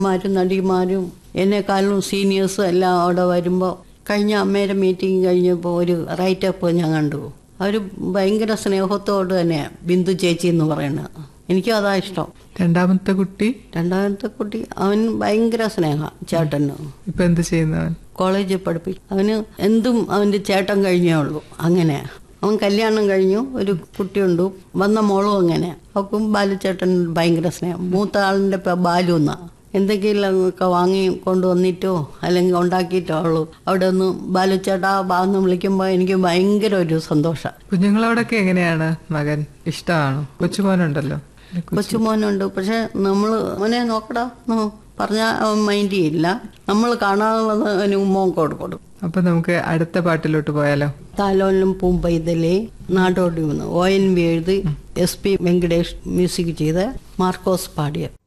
മാരും നടിമാരും എന്നെക്കാളും സീനിയേഴ്സും എല്ലാം അവിടെ വരുമ്പോൾ കഴിഞ്ഞ അമ്മയുടെ മീറ്റിംഗ് കഴിഞ്ഞപ്പോൾ ഒരു റൈറ്റപ്പ് ഞാൻ കണ്ടു അവർ ഭയങ്കര സ്നേഹത്തോട് തന്നെ ബിന്ദു ചേച്ചി എന്ന് പറയുന്നത് എനിക്കും അതാ ഇഷ്ടം രണ്ടാമത്തെ കുട്ടി രണ്ടാമത്തെ കുട്ടി അവൻ ഭയങ്കര സ്നേഹ ചേട്ടന് ഇപ്പൊ എന്ത് ചെയ്യുന്നവൻ കോളേജിൽ പഠിപ്പിക്കും അവന് എന്തും അവൻ്റെ ചേട്ടൻ കഴിഞ്ഞേ ഉള്ളൂ അങ്ങനെ അവൻ കല്യാണം കഴിഞ്ഞു ഒരു കുട്ടിയുണ്ട് വന്ന മോളും അങ്ങനെ അവക്കും ബാലുചേട്ടൻ ഭയങ്കര സ്നേഹം മൂത്ത ആളിൻ്റെ ഇപ്പം ബാലു എന്നാ എന്തെങ്കിലും ഒക്കെ വാങ്ങി കൊണ്ടുവന്നിട്ടോ അല്ലെങ്കിൽ ഉണ്ടാക്കിയിട്ടോ ഉള്ളൂ അവിടെ ഒന്ന് ബാലുച്ചേട്ടാ ബാന്ന് വിളിക്കുമ്പോൾ എനിക്ക് ഭയങ്കര ഒരു സന്തോഷം കുഞ്ഞുങ്ങളോടൊക്കെ എങ്ങനെയാണ് മകൻ ഇഷ്ടമാണോ കൊച്ചുമോനുണ്ടല്ലോ കൊച്ചുമോനുണ്ട് പക്ഷെ നമ്മൾ മോനെ നോക്കടാ പറഞ്ഞാൽ അവൻ മൈൻഡ് ചെയ്യില്ല നമ്മൾ കാണാനുള്ളത് അവന് ഉമ്മ കൊടുക്കും അപ്പൊ നമുക്ക് അടുത്ത പാട്ടിലോട്ട് പോയാലോ താലോലും പൂമ്പൈതലെ നാടോടി വന്നു ഒ എൻ വി എഴുതി എസ് പി വെങ്കടേഷ് മ്യൂസിക് ചെയ്ത് മാർക്കോസ് പാടിയ